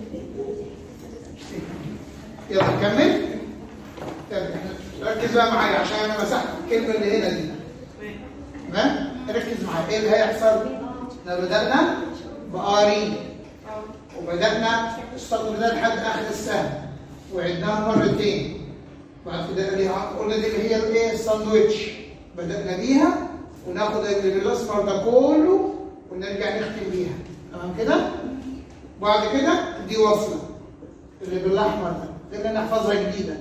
يلا نكمل طيب احنا ركز بقى معايا عشان انا مسحت الكلمه اللي هنا دي تمام ركز معايا ايه اللي هيحصل احنا بدانا بقاري وبدانا السطر ده لحد اخر السهم وعدناه مرتين بعد كده اللي قلنا دي اللي هي الايه الساندوتش بدانا بيها وناخد اللي بالاصفر ده كله ونرجع نختم بيها تمام كده بعد كده دي وصله اللي بالاحمر ده دي اللي نحفظها جديده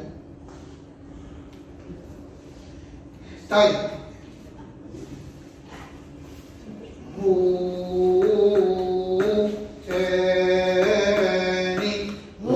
طيب هو تاني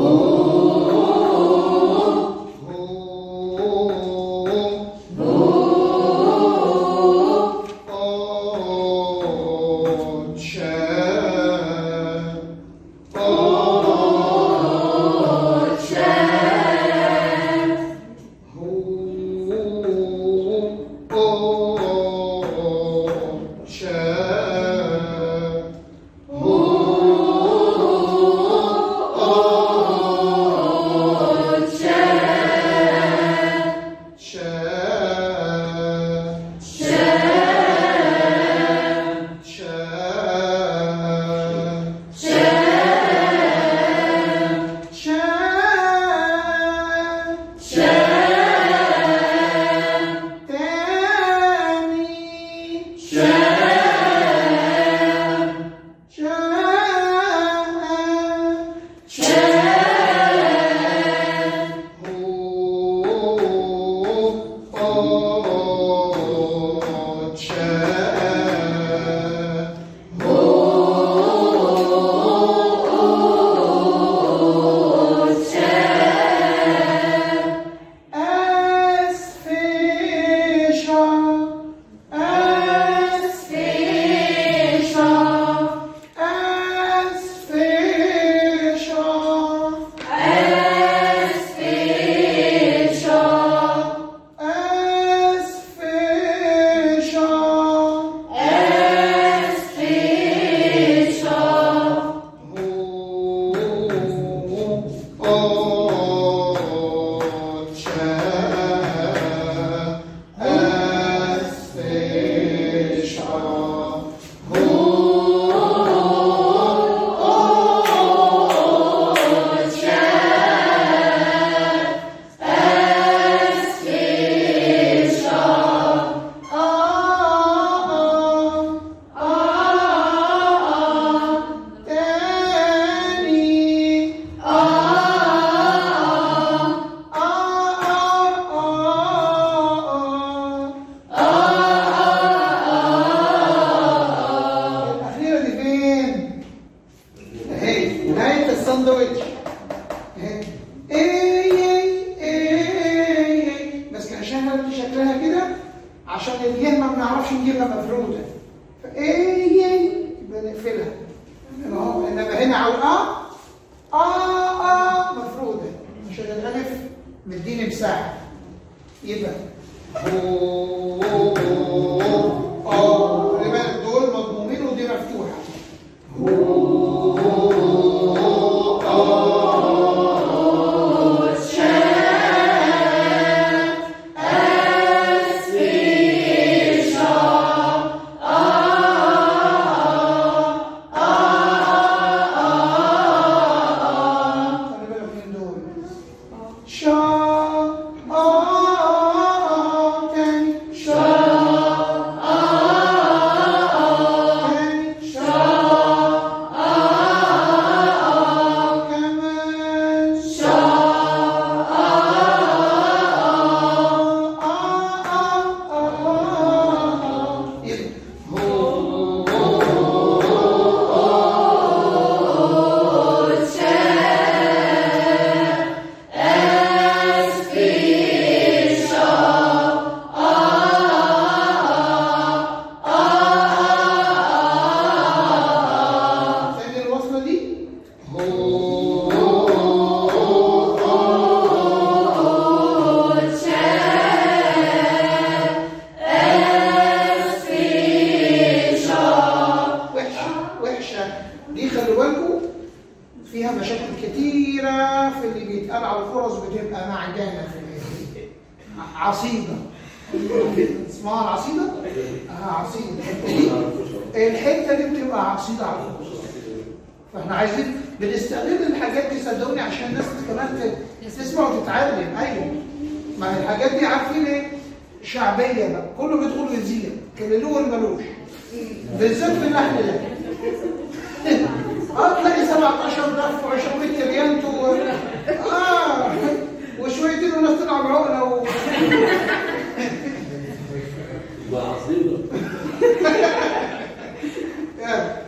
الأخيرة دي فين؟ أهي نهاية الساندوتش أهي إيه إيه إيه إيه بس عشان دي شكلها كده عشان اليه ما بنعرفش نجيبها مفرودة فإيه إيه بنقفلها إنما هو إنما هنا على الآ آه آه مفرودة عشان الألف مديني مساحة يبقى أوه أوه أوه خلي بالك دول مضمومين ودي مفتوحة خلي بالك من دول شا آه تاني شا تاني شا كمان شا تاني الوصلة دي وحشة وحشة دي خلي بالكم فيها مشاكل كتيرة في اللي بيتقال على الفرص بتبقى معجنة في الآخر. عصيدة اسمها العصيدة؟ اه عصيدة الحتة دي الحتة دي بتبقى عصيدة على الفرص فاحنا عايزين بنستغل الحاجات دي صدقوني عشان الناس كمان ت- تسمع وتتعلم ايوه ما هي الحاجات دي عارفين ايه؟ شعبية بقى كله بيدخل يزيد كان له واللي ملوش بالذات في اللحن ده اه تلاقي 17 ضعف و20 تريانت و اه وشويتين وناس طلعوا بعقله و... وعصيبة يعني.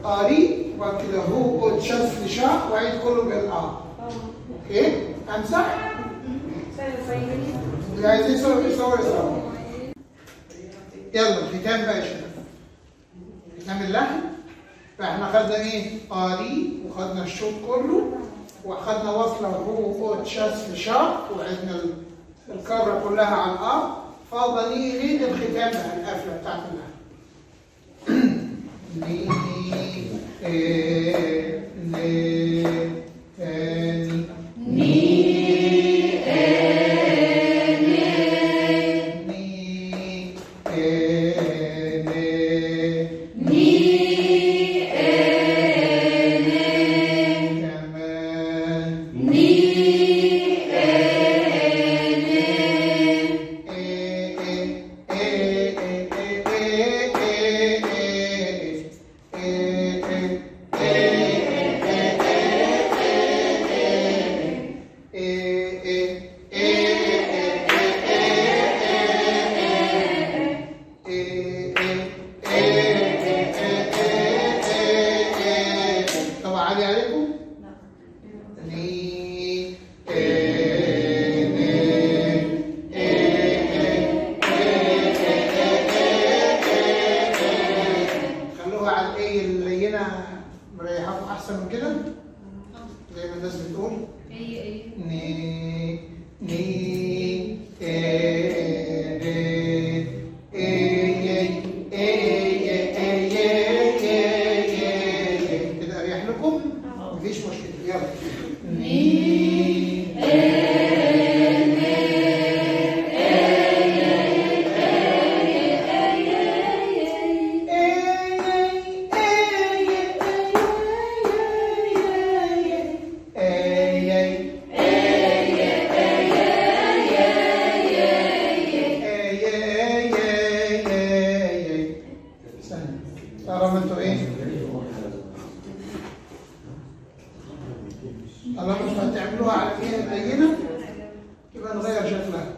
اري وبعد كده هو قلت شاف لشاء وعيد كله بالار اوكي امسح اللي عايز يصور يصور يصور يلا الختام بقى يا شباب ختام اللحن فاحنا خدنا ايه؟ اري وخدنا الشوط كله واخدنا وصله هو قلت شاف لشاء وعدنا ال- الكره كلها على الار فاضل نيجي الختام بقى القفله بتاعت اللحن ني إيه ني تاني ني إيه ني كمان طبعا عالي عليكم؟ ني خلوها على الاي اللينه مريحاكم احسن من كده زي ما الناس بتقول ني ني إيه إيه إيه إيه إيه إيه إيه كده اريح لكم مفيش مشكله يلا ني طالما انتوا ايه؟ طالما انتوا هتعملوها على ايه اللينه يبقى نغير شكلها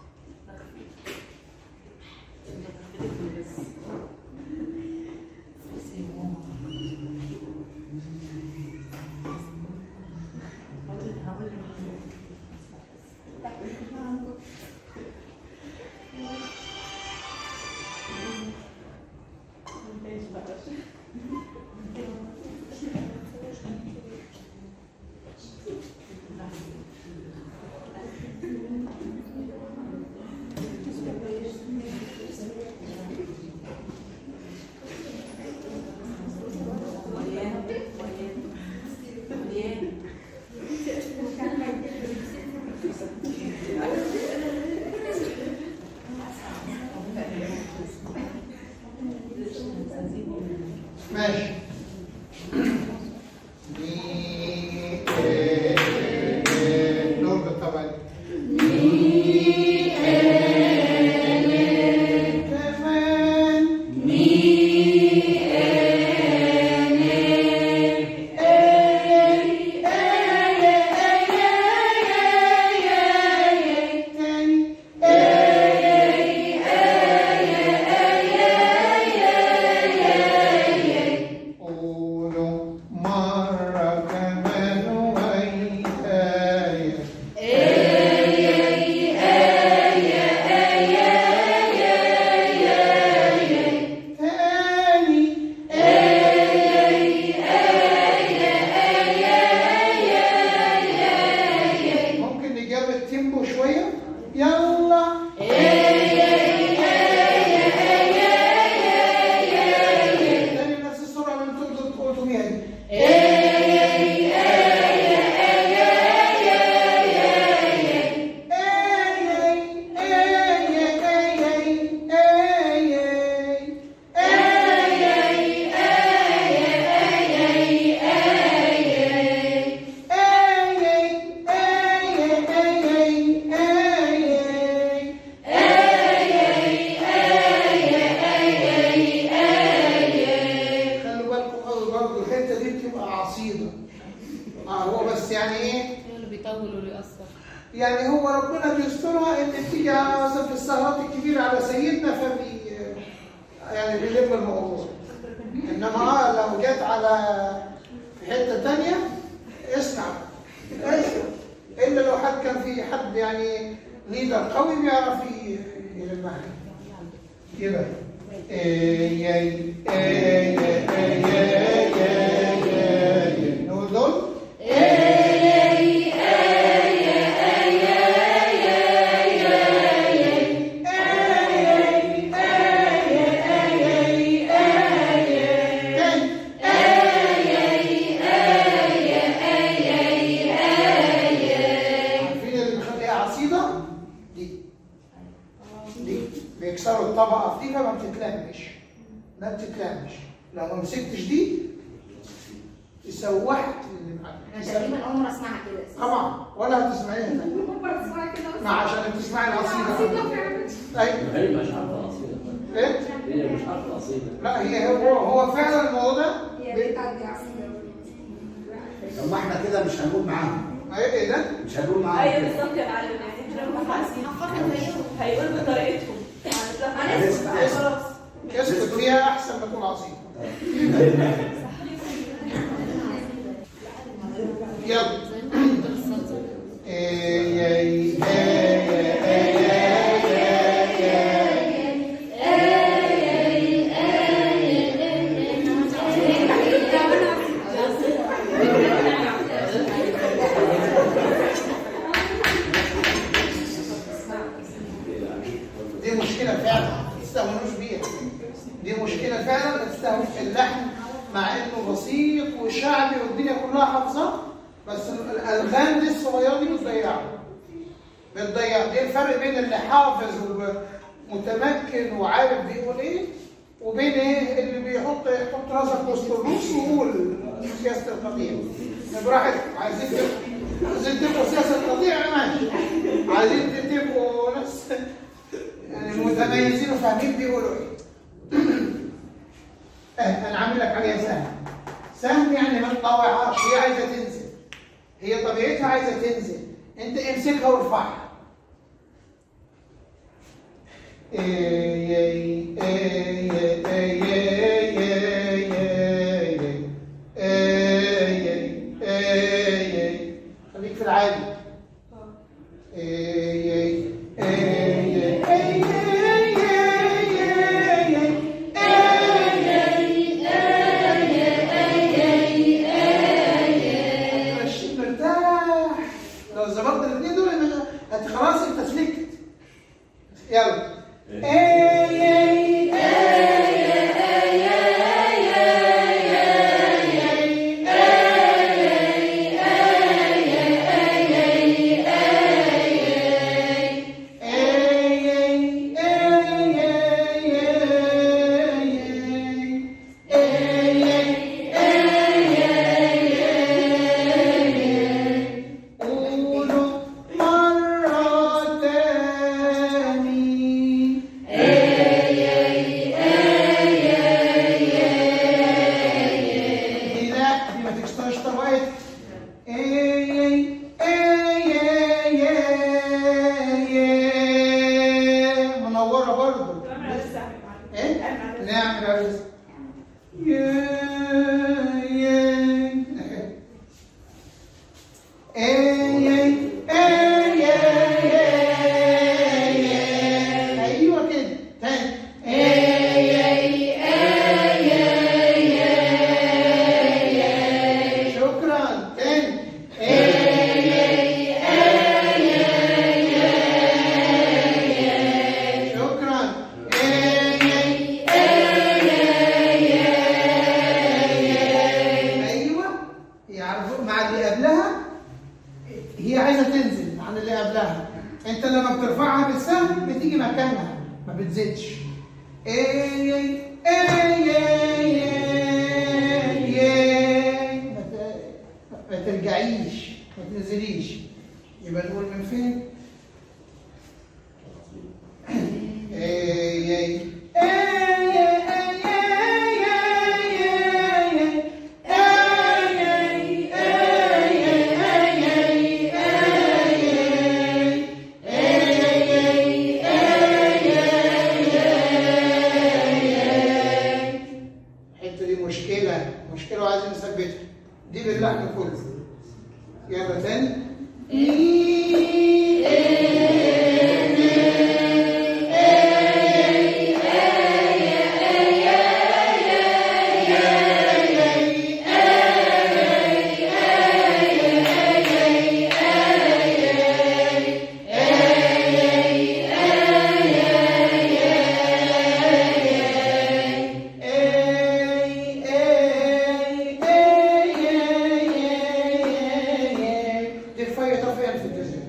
ماشي ني دور بالطبع كمان تاني قولوا مرة كمان ويايا تاني ممكن نجاب التيمبو شوية يلا تاني نفس السرعة اللي انتوا قلتوا بيها دي خلوا بالكم قوي برضه الحته دي بتبقى عصيده اه هو بس يعني ايه هو اللي بيطول ويأثر يعني هو ربنا بيسترها ان بتيجي مثلا في السهرات الكبيره على سيدنا فبي يعني بيلم الموضوع انما اه لو جت على في حته ثانيه اسمع اسمع الا لو حد كان في حد يعني ليدر قوي بيعرف ي- يلمها يبقى إيه يا إيه يا إيه يا يا يا يا نقول دول تاني عارفين اللي بيخليها عصيدة؟ دي دي بيكسروا الطبقة فيها ما بتتلمش ما بتتلمش لو ما مسكتش دي سوحت اللي معاك انا تقريبا اول مره اسمعها كده طبعا ولا هتسمعيها تاني ما عشان بتسمعي العصيدة ايوه هي مش عارفه اصيله ايه؟ هي مش عارفه اصيله لا هي هو هو فعلا الموضوع ده طب ما احنا كده مش هنقول معاهم ايه إيه ده؟ مش هنقول معاهم ايوه كده. بالظبط يا معلم يعني احنا لو عايزين هيقول بطريقتهم هنسمع. خلاص اسكت فيها احسن ما تكون عصيدة يلا إيه يا إيه يا يا يا يا دي مشكلة فعلا ما تستهونوش بيها دي مشكلة فعلا ما تستهونوش اللحن مع انه بسيط وشعبي والدنيا كلها حافظة بس الالغام دي الصغيرة دي بتضيعه بتضيع دي الفرق بين اللي حافظ ومتمكن وعارف بيقول ايه وبين ايه اللي بيحط يحط راسك وسط النص ويقول سياسة القطيع براحتكم عايزين تبقوا عايزين تبقوا سياسة القطيع ماشي عايزين تبقوا ناس يعني متميزين وفاهمين بيقولوا ايه اه انا عامل لك عليها سهم سهم يعني ما تطوعهاش هي عايزه تنزل هي طبيعتها عايزه تنزل انت امسكها وارفعها إيه يا- إيه يا- إيه يا- يا- يا- يا- إيه يا- إيه يا- خليك في العادي إيه يا- إيه يا- إيه يا- يا- يا- يا- ماشي مرتاح لو ظبطت الاثنين دول يبقى هت- خلاص انت سلكت يلا إيه يا- قولوا مرة تاني دي لا دي ما تكسرش طبقت اي اي اي اي منوره برضه ايه نعم يا رزق يا يا اي اي اي ايوه كده تاني شكرا تاني شكرا ايوه يعرفوا مع اللي قبلها هي عايزه تنزل عن اللي قبلها انت لما بترفعها بالسهم بتيجي مكانها ما بتزيدش اي اي اي اي اي ما ت- ما ترجعيش ما تنزليش يبقى نقول من فين اي اي مشكله مشكله وعايزين نثبتها دي باللحن كله يلا تاني دي رفيع طرفين في الجزء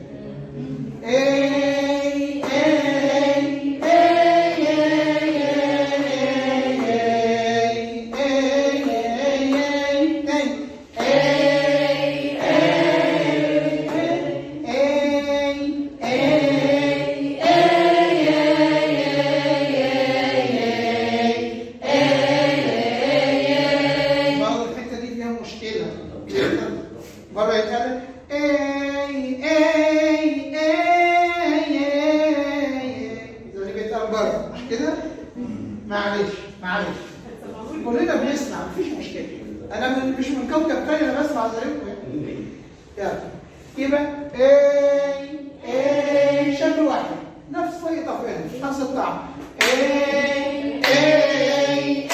ما هو الحته دي فيها مشكله مره يتقال اي اي اي اي زي اللي بيتقال بره مش كده؟ معلش معلش كلنا بنسمع مفيش مشكله انا من مش من كوكب تاني انا بسمع زيكم يعني يلا يبقى اي اي شكل واحد نفس طريقه فين نفس الطعم اي اي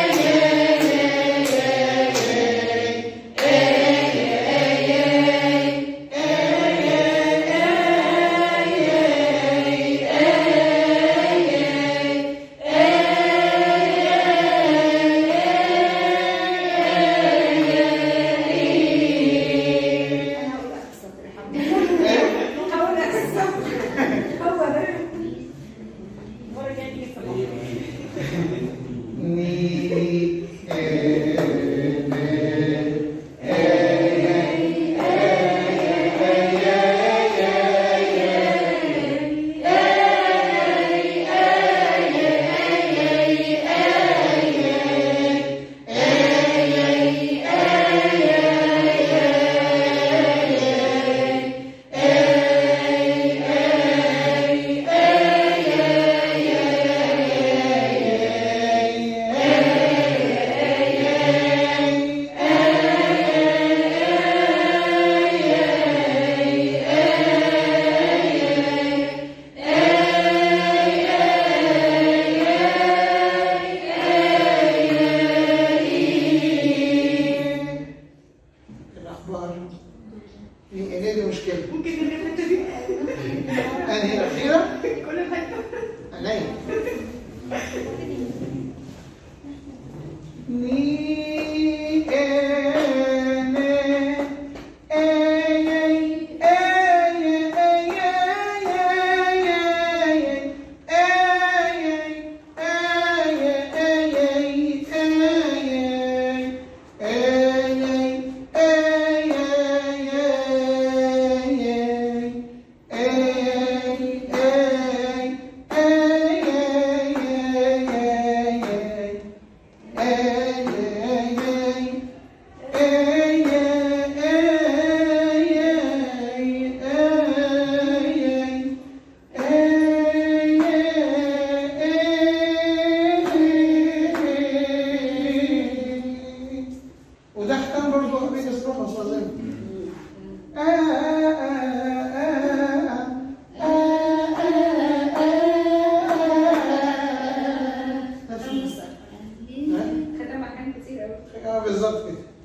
انا هقول لك الصدر الحمد لله هقول لك الصدر هو ده المرة الجاية تيجي الصبح. ني الاخبار ايه إيه دي مشكله ممكن نلغي الحتة دي انهي الاخيره كل الحتة عليا ني ان اي اي اي وده ختم برضه حبيب اسمه مصازم نفس المسألة. خدها مكان كتير قوي اه بالظبط كده